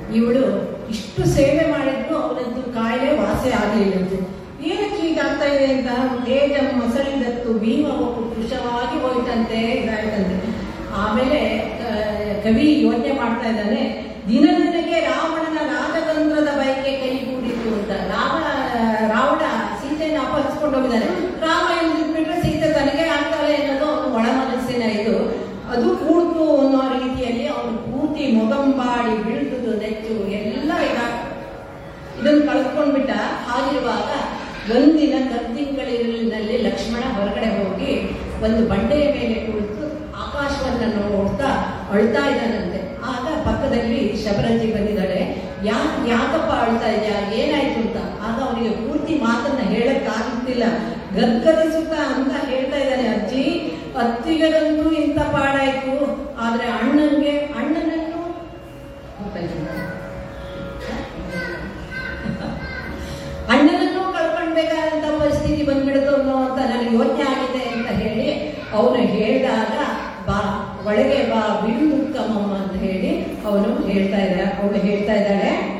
ಇವಳು ಇಷ್ಟು ಸೇವೆ ಮಾಡಿದ್ರು ಅವನದ್ದು ಕಾಯಿಲೆ ವಾಸಿ ಆಗಲಿಲ್ಲಂತೆ ಏನಕ್ಕೆ ಹೀಗಾಗ್ತಾ ಇದೆ ಅಂತ ತೇಜ ಮೊಸಳಿದತ್ತು ಭೀಮವು ಕೃಶವಾಗಿ ಹೋಯ್ತಂತೆ ಇದಾಯ್ತಂತೆ ಆಮೇಲೆ ಆ, ಕವಿ ಯೋಚನೆ ಮಾಡ್ತಾ ಇದ್ದಾನೆ ದಿನ ದಿನಕ್ಕೆ ರಾವಣನ ರಾಜತಂತ್ರದ ಬಯಕೆ ಕೈಗೂಡಿತು ಅಂತ ರಾಮ ರಾವಣ ಸೀತೆಯನ್ನು ಅಪಹರಿಸ್ಕೊಂಡು ಹೋಗಿದ್ದಾನೆ ರಾಮ ಬಿಟ್ರೆ ಸೀತೆ ತನಗೆ ಆಗ್ತಾಳೆ ಅನ್ನೋದು ಅವನು ಒಳ ಮನಸ್ಸಿನ ಇದು ಅದು ಕೂಡ್ತು ಅನ್ನೋ ರೀತಿಯಲ್ಲಿ ಅವನು ಪೂರ್ತಿ ಮೊಗಂಬಾಡಿ ಬೀಳ್ದುದು ನೆಚ್ಚು ಎಲ್ಲ ಇದಾಗ ಇದನ್ನು ಕಳ್ಕೊಂಡ್ಬಿಟ್ಟ ಹಾಗಿರುವಾಗ ಒಂದಿನ ಕರ್ತಿಂಗಳಿನಲ್ಲಿ ಲಕ್ಷ್ಮಣ ಹೊರಗಡೆ ಹೋಗಿ ಒಂದು ಬಂಡೆಯ ಮೇಲೆ ಕುಳಿತು ಆಕಾಶವನ್ನ ನೋಡ್ತಾ ಅಳ್ತಾ ಇದ್ದಾನಂತೆ ಆಗ ಪಕ್ಕದಲ್ಲಿ ಶಬರಂಜಿ ಬಂದಿದ್ದಾಳೆ ಯಾ ಯಾಕಪ್ಪ ಅಳ್ತಾ ಇದೆಯಾ ಏನಾಯ್ತು ಅಂತ ಆಗ ಅವನಿಗೆ ಪೂರ್ತಿ ಮಾತನ್ನ ಹೇಳಕ್ಕಾಗುತ್ತಿಲ್ಲ ಗದ್ಗದಿಸುತ್ತಾ ಅಂತ ಹೇಳ್ತಾ ಇದ್ದಾನೆ ಅಜ್ಜಿ ಅತ್ತಿಗರಂತೂ ಇಂಥ ಪಾಡಾಯ್ತು ಆದ್ರೆ ಅಣ್ಣನ್ಗೆ ಅಣ್ಣನನ್ನು ಅಣ್ಣನನ್ನು ಕಳ್ಕೊಳ್ಬೇಕಾದಂತ ಪರಿಸ್ಥಿತಿ ಬಂದ್ಬಿಡ್ತು ಅನ್ನೋ ಅಂತ ನನಗೆ ಯೋಚನೆ ಆಗಿದೆ ಅಂತ ಹೇಳಿ ಅವನು ಹೇಳಿದಾಗ ಬಾ ಒಳಗೆ ಬಾ ಬಿಡು ಉತ್ತಮಮ್ಮ ಅಂತ ಹೇಳಿ ಅವನು ಹೇಳ್ತಾ ಇದ್ದ ಅವಳು ಹೇಳ್ತಾ ಇದ್ದಾಳೆ